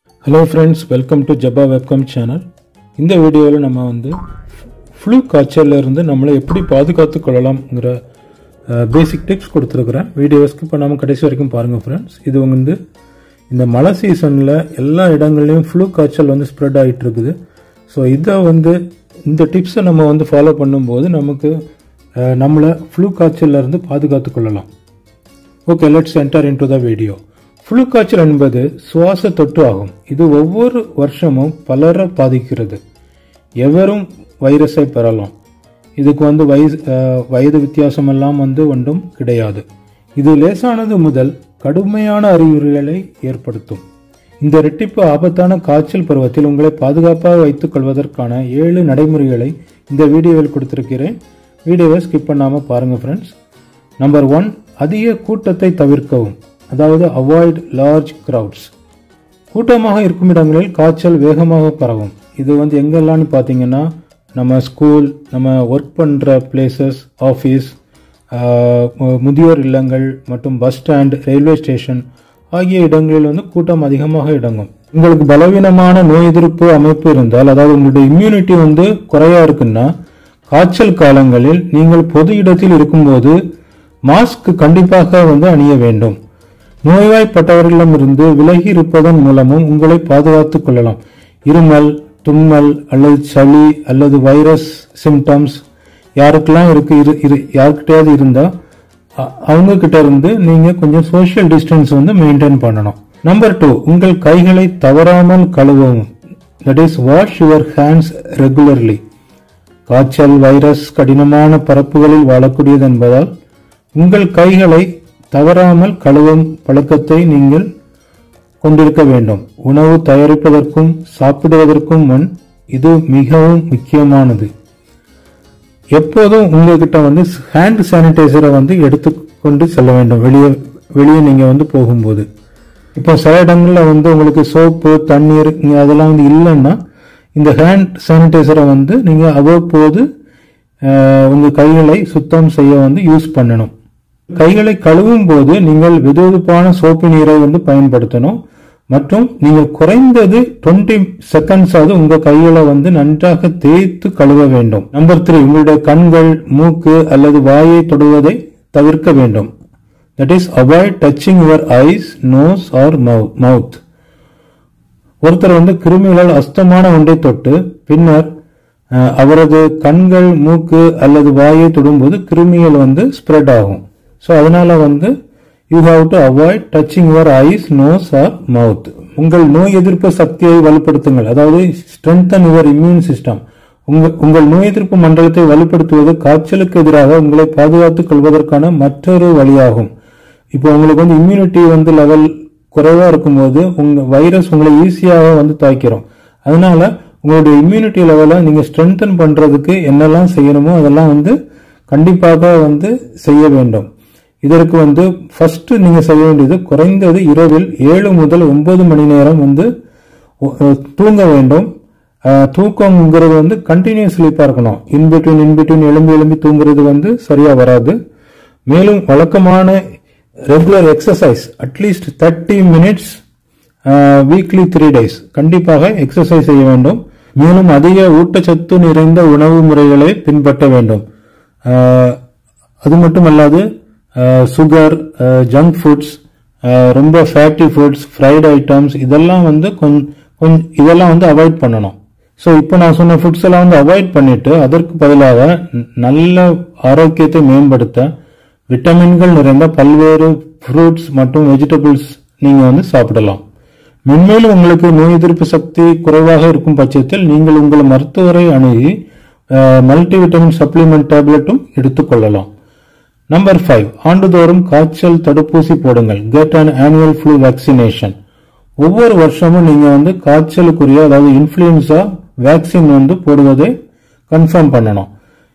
hello friends welcome to ஜப்பா வெப்கம் channel இந்த வீடியோவில் நம்ம வந்து ஃப்ளூ காய்ச்சல்ல இருந்து நம்மளை எப்படி பாதுகாத்து கொள்ளலாம்ங்கிற பேசிக் டிப்ஸ் கொடுத்துருக்குறேன் வீடியோ ஸ்கிப் பண்ணாமல் கடைசி வரைக்கும் பாருங்கள் ஃப்ரெண்ட்ஸ் இது வந்து இந்த மழை சீசனில் எல்லா இடங்கள்லையும் ஃப்ளூ காய்ச்சல் வந்து ஸ்ப்ரெட் ஆகிட்டு இருக்குது ஸோ இதை வந்து இந்த டிப்ஸை நம்ம வந்து ஃபாலோ பண்ணும்போது நமக்கு அஹ், நம்மளை ஃப்ளூ காய்ச்சல்ல இருந்து பாதுகாத்து கொள்ளலாம் okay let's enter into the video flu காய்ச்சல் என்பது சுவாச தொற்று ஆகும் இது ஒவ்வொரு வருஷமும் பலரை பாதிக்கிறது எவரும் வைரஸை பெறலாம் இதுக்கு வந்து வயசு அஹ், வயது வித்தியாசம் எல்லாம் வந்து ஒன்றும் கிடையாது இது லேசானது முதல் கடுமையான அறிகுறிகளை ஏற்படுத்தும் இந்த ரெட்டிப்பு ஆபத்தான காய்ச்சல் பருவத்தில் உங்களை பாதுகாப்பாக வைத்துக் கொள்வதற்கான ஏழு நடைமுறைகளை இந்த வீடியோவில் கொடுத்திருக்கிறேன் வீடியோவை ஸ்கிப் பண்ணாம பாருங்க ஃப்ரெண்ட்ஸ் நம்பர் ஒன் அதிக கூட்டத்தை தவிர்க்கவும் அதாவது அவாய்ட் லார்ஜ் crowds கூட்டமாக இருக்கும் இடங்களில் காய்ச்சல் வேகமாக பரவும் இது வந்து எங்கெல்லாம்னு பார்த்தீங்கன்னா நம்ம ஸ்கூல் நம்ம ஒர்க் பண்ணுற பிளேசஸ் ஆஃபீஸ் முதியோர் இல்லங்கள் மற்றும் பஸ் ஸ்டாண்ட் ரயில்வே ஸ்டேஷன் ஆகிய இடங்களில் வந்து கூட்டம் அதிகமாக இடங்கும் உங்களுக்கு பலவீனமான நோய் எதிர்ப்பு அமைப்பு இருந்தால் அதாவது உங்களுடைய இம்யூனிட்டி வந்து குறையா இருக்குன்னா காய்ச்சல் காலங்களில் நீங்கள் பொது இடத்தில் இருக்கும்போது மாஸ்க் கண்டிப்பாக வந்து அணிய வேண்டும் நோய்வாய்ப்பட்டவர்களிடமிருந்து விலகி இருப்பதன் மூலமும் உங்களை பாதுகாத்துக் கொள்ளலாம் இருமல் தும்மல் அல்லது சளி அல்லது வைரஸ் சிம்டம்ஸ் யாருக்கெல்லாம் இருக்கு இரு இரு- யாருக்கிட்டயாவது இருந்தா அ- அவங்க கிட்ட இருந்து நீங்க கொஞ்சம் சோஷியல் டிஸ்டன்ஸ் வந்து மெயின்டைன் பண்ணணும் நம்பர் டூ உங்கள் கைகளை தவறாமல் கழுவவும் that is wash your hands regularly காய்ச்சல் வைரஸ் கடினமான பரப்புகளில் வாழக்கூடியது என்பதால் உங்கள் கைகளை தவறாமல் கழுவும் பழக்கத்தை நீங்கள் கொண்டிருக்க வேண்டும் உணவு தயாரிப்பதற்கும் சாப்பிடுவதற்கும் முன் இது மிகவும் முக்கியமானது எப்போதும் உங்ககிட்ட வந்து ஹேண்ட் சானிடைசரை வந்து எடுத்துக்கொண்டு செல்ல வேண்டும் வெளியே வெளியே நீங்க வந்து போகும்போது இப்போ சில இடங்கள்ல வந்து உங்களுக்கு சோப்பு தண்ணீர் இங்க அதெல்லாம் வந்து இல்லைன்னா இந்த ஹேண்ட் சானிடைசரை வந்து நீங்க அவ்வப்போது அஹ், உங்க கைகளை சுத்தம் செய்ய வந்து யூஸ் பண்ணணும் கைகளை கழுவும் போது நீங்கள் வெதுவெதுப்பான சோப்பு நீரை வந்து பயன்படுத்தணும் மற்றும் நீங்கள் குறைந்தது 20 செகண்ட்ஸ் ஆவது உங்க கைகளை வந்து நன்றாக தேய்த்து கழுவ வேண்டும் நம்பர் த்ரீ உங்களுடைய கண்கள் மூக்கு அல்லது வாயை தொடுவதை தவிர்க்க வேண்டும் that is avoid touching your eyes nose or mouth ஒருத்தர் வந்து கிருமிகளால் அஸ்தமான ஒன்றை தொட்டு பின்னர் அஹ், அவரது கண்கள் மூக்கு அல்லது வாயை தொடும்போது கிருமிகள் வந்து ஸ்ப்ரெட் ஆகும் ஸோ அதனால வந்து you have to avoid touching your eyes nose or mouth உங்கள் நோய் எதிர்ப்பு சக்தியை வலுப்படுத்துங்கள் அதாவது ஸ்ட்ரென்தன் யுவர் இம்யூன் சிஸ்டம் உங்கள் உங்கள் நோய் எதிர்ப்பு மண்டலத்தை வலுப்படுத்துவது காய்ச்சலுக்கு எதிராக உங்களை பாதுகாத்துக் கொள்வதற்கான மற்றொரு வழியாகும் இப்போ உங்களுக்கு வந்து இம்யூனிட்டி வந்து லெவல் குறைவா இருக்கும்போது உங்க வைரஸ் உங்களை ஈஸியாக வந்து தாக்கிறோம் அதனால உங்களுடைய இம்யூனிட்டி லெவலை நீங்க ஸ்ட்ரென்தன் பண்றதுக்கு என்னெல்லாம் செய்யணுமோ அதெல்லாம் வந்து கண்டிப்பாக வந்து செய்ய வேண்டும் இதற்கு வந்து ஃபர்ஸ்ட் நீங்க செய்ய வேண்டியது குறைந்தது இரவில் ஏழு முதல் ஒன்பது மணி நேரம் வந்து ஒ- அஹ் தூங்க வேண்டும் அஹ் தூக்கம்ங்கிறது வந்து கண்டினியூஸ் ஸ்லீப்பா இருக்கணும் இன்பிட்வீன் இன்பிட்வீன் எலும்பி எலும்பி தூங்குறது வந்து சரியா வராது மேலும் வழக்கமான regular exercise at least thirty minutes weekly three days கண்டிப்பாக எக்ஸசைஸ் செய்ய வேண்டும் மேலும் அதிக ஊட்டச்சத்து நிறைந்த உணவு முறைகளை பின்பற்ற வேண்டும் அஹ், அது மட்டுமல்லாது சுகர் ஜங்க் ஃபுட்ஸ் ரொம்ப ஃபேட்டி ஃபுட்ஸ் ஃப்ரைட் ஐட்டம்ஸ் இதெல்லாம் வந்து கொஞ்சம் இதெல்லாம் வந்து அவாய்ட் பண்ணணும் ஸோ இப்போ நான் சொன்ன ஃபுட்ஸ் எல்லாம் வந்து அவாய்ட் பண்ணிட்டு அதற்கு பதிலாக ந- நல்ல ஆரோக்கியத்தை மேம்படுத்த விட்டமின்கள் நிறைந்த பல்வேறு ஃப்ரூட்ஸ் மற்றும் வெஜிடபிள்ஸ் நீங்க வந்து சாப்பிடலாம் மென்மேலும் உங்களுக்கு நோய் எதிர்ப்பு சக்தி குறைவாக இருக்கும் பட்சத்தில் நீங்கள் உங்கள் மருத்துவரை அணுகி மல்டி விட்டமின் சப்ளிமெண்ட் டேப்லெட்டும் எடுத்துக்கொள்ளலாம் நம்பர் ஃபைவ் ஆண்டுதோறும் காய்ச்சல் தடுப்பூசி போடுங்கள் get an annual flu vaccination ஒவ்வொரு வருஷமும் நீங்க வந்து காய்ச்சலுக்குரிய அதாவது இன்ஃபுளுன்சா வேக்சின் வந்து போடுவதை கன்ஃபார்ம் பண்ணணும்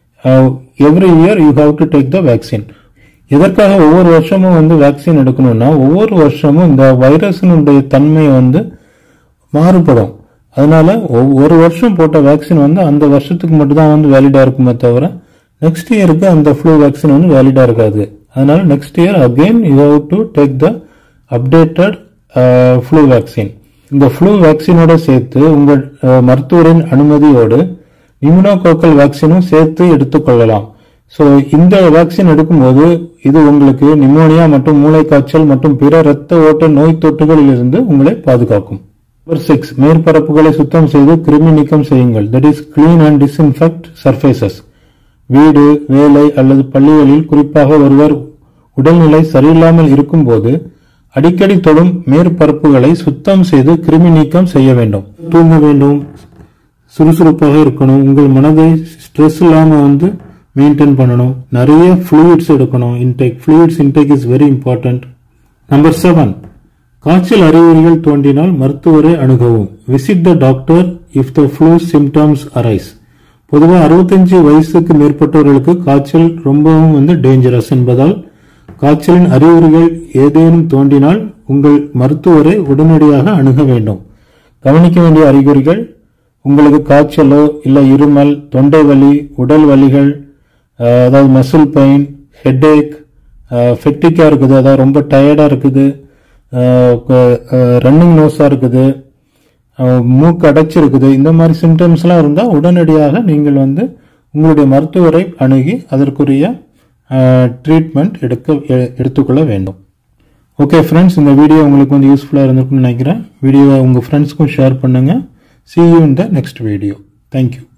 every year you have to take the vaccine எதற்காக ஒவ்வொரு வருஷமும் வந்து வேக்சின் எடுக்கணும்னா ஒவ்வொரு வருஷமும் இந்த வைரஸினுடைய தன்மை வந்து மாறுபடும் அதனால ஒவ்- ஒரு வருஷம் போட்ட வேக்சின் வந்து அந்த வருஷத்துக்கு மட்டும் தான் வந்து வேலிடா இருக்குமே தவிர நெக்ஸ்ட் இயருக்கு அந்த ஃப்ளூ வேக்சின் வந்து வேலிடா இருக்காது அதனால next year again you have to take the updated flu vaccine இந்த ஃப்ளூ வேக்சினோட சேர்த்து உங்கள் அஹ், மருத்துவரின் அனுமதியோடு இம்யூனோகோக்கல் வேக்சினும் சேர்த்து எடுத்துக்கொள்ளலாம் ஸோ இந்த வேக்சின் எடுக்கும்போது இது உங்களுக்கு நிமோனியா மற்றும் மூளைக்காய்ச்சல் மற்றும் பிற இரத்த ஓட்ட நோய் தொற்றுகளிலிருந்து உங்களை பாதுகாக்கும் நம்பர் சிக்ஸ் மேற்பரப்புகளை சுத்தம் செய்து கிருமி நீக்கம் செய்யுங்கள் that is clean and disinfect surfaces வீடு வேலை அல்லது பள்ளிகளில் குறிப்பாக ஒருவர் உடல்நிலை சரியில்லாமல் இருக்கும்போது அடிக்கடி தொடும் மேற்பரப்புகளை சுத்தம் செய்து கிருமி நீக்கம் செய்ய வேண்டும் தூங்க வேண்டும் சுறுசுறுப்பாக இருக்கணும் உங்கள் மனதை ஸ்ட்ரெஸ் இல்லாம வந்து மெயின்டைன் பண்ணணும் நிறைய ஃப்ளூயிட்ஸ் எடுக்கணும் intake fluids intake is very important number seven காய்ச்சல் அறிகுறிகள் தோன்றினால் மருத்துவரை அணுகவும் visit the doctor if the flu symptoms arise பொதுவாக அறுபத்தஞ்சு வயசுக்கு மேற்பட்டவர்களுக்கு காய்ச்சல் ரொம்பவும் வந்து டேஞ்சரஸ் என்பதால் காய்ச்சலின் அறிகுறிகள் ஏதேனும் தோன்றினால் உங்கள் மருத்துவரை உடனடியாக அணுக வேண்டும் கவனிக்க வேண்டிய அறிகுறிகள் உங்களுக்கு காய்ச்சலோ இல்லை இருமல் தொண்டை வலி உடல் வலிகள் அஹ், அதாவது மசில் பெயின் ஹெட்டேக் ஃபெட்டிக்காக இருக்குது அதாவது ரொம்ப டயர்டாக இருக்குது ரன்னிங் நோஸாக இருக்குது அஹ், மூக்கு அடைச்சிருக்குது இந்த மாதிரி சிம்டம்ஸ்லாம் இருந்தால் உடனடியாக நீங்கள் வந்து உங்களுடைய மருத்துவரை அணுகி அதற்குரிய ட்ரீட்மெண்ட் எடுக்க எ- எடுத்துக்கொள்ள வேண்டும் ஓகே ஃப்ரெண்ட்ஸ் இந்த வீடியோ உங்களுக்கு வந்து யூஸ்ஃபுல்லாக இருந்திருக்கும்னு நினைக்கிறேன் வீடியோவை உங்கள் ஃப்ரெண்ட்ஸ்க்கும் ஷேர் பண்ணுங்கள் see you in the next video thank you